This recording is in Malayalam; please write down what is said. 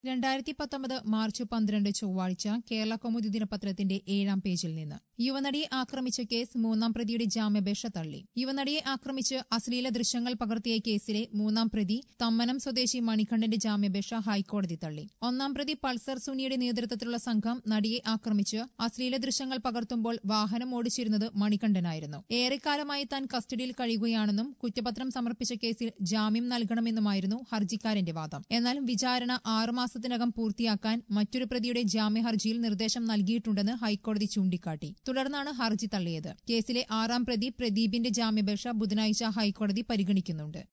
രണ്ടായിരത്തി പത്തൊമ്പത് മാർച്ച് പന്ത്രണ്ട് ചൊവ്വാഴ്ച കേരള കൗമുദി ദിനപത്രത്തിന്റെ ഏഴാം പേജിൽ നിന്ന് യുവനടിയെ ആക്രമിച്ച കേസ് മൂന്നാം പ്രതിയുടെ ജാമ്യാപേക്ഷ തള്ളി യുവനടിയെ ആക്രമിച്ച് അശ്ലീല ദൃശ്യങ്ങൾ പകർത്തിയ കേസിലെ മൂന്നാം പ്രതി തമ്മനം സ്വദേശി മണികണ്ഠന്റെ ജാമ്യാപേക്ഷ ഹൈക്കോടതി തള്ളി ഒന്നാം പ്രതി പൾസർ സുനിയുടെ നേതൃത്വത്തിലുള്ള സംഘം നടിയെ ആക്രമിച്ച് അശ്ലീല ദൃശ്യങ്ങൾ പകർത്തുമ്പോൾ വാഹനം ഓടിച്ചിരുന്നത് മണികണ്ഠനായിരുന്നു ഏറെക്കാലമായി താൻ കസ്റ്റഡിയിൽ കഴിയുകയാണെന്നും കുറ്റപത്രം സമർപ്പിച്ച കേസിൽ ജാമ്യം നൽകണമെന്നുമായിരുന്നു ഹർജിക്കാരന്റെ വാദം എന്നാൽ വിചാരണ ആറുമാസത്തിനകം പൂർത്തിയാക്കാൻ മറ്റൊരു പ്രതിയുടെ ജാമ്യ ഹർജിയിൽ നിർദ്ദേശം നൽകിയിട്ടുണ്ടെന്ന് ഹൈക്കോടതി ചൂണ്ടിക്കാട്ടി തുടർന്നാണ് ഹർജി തള്ളിയത് കേസിലെ ആറാം പ്രതി പ്രദീപിന്റെ ജാമ്യാപേക്ഷ ബുധനാഴ്ച ഹൈക്കോടതി പരിഗണിക്കുന്നുണ്ട്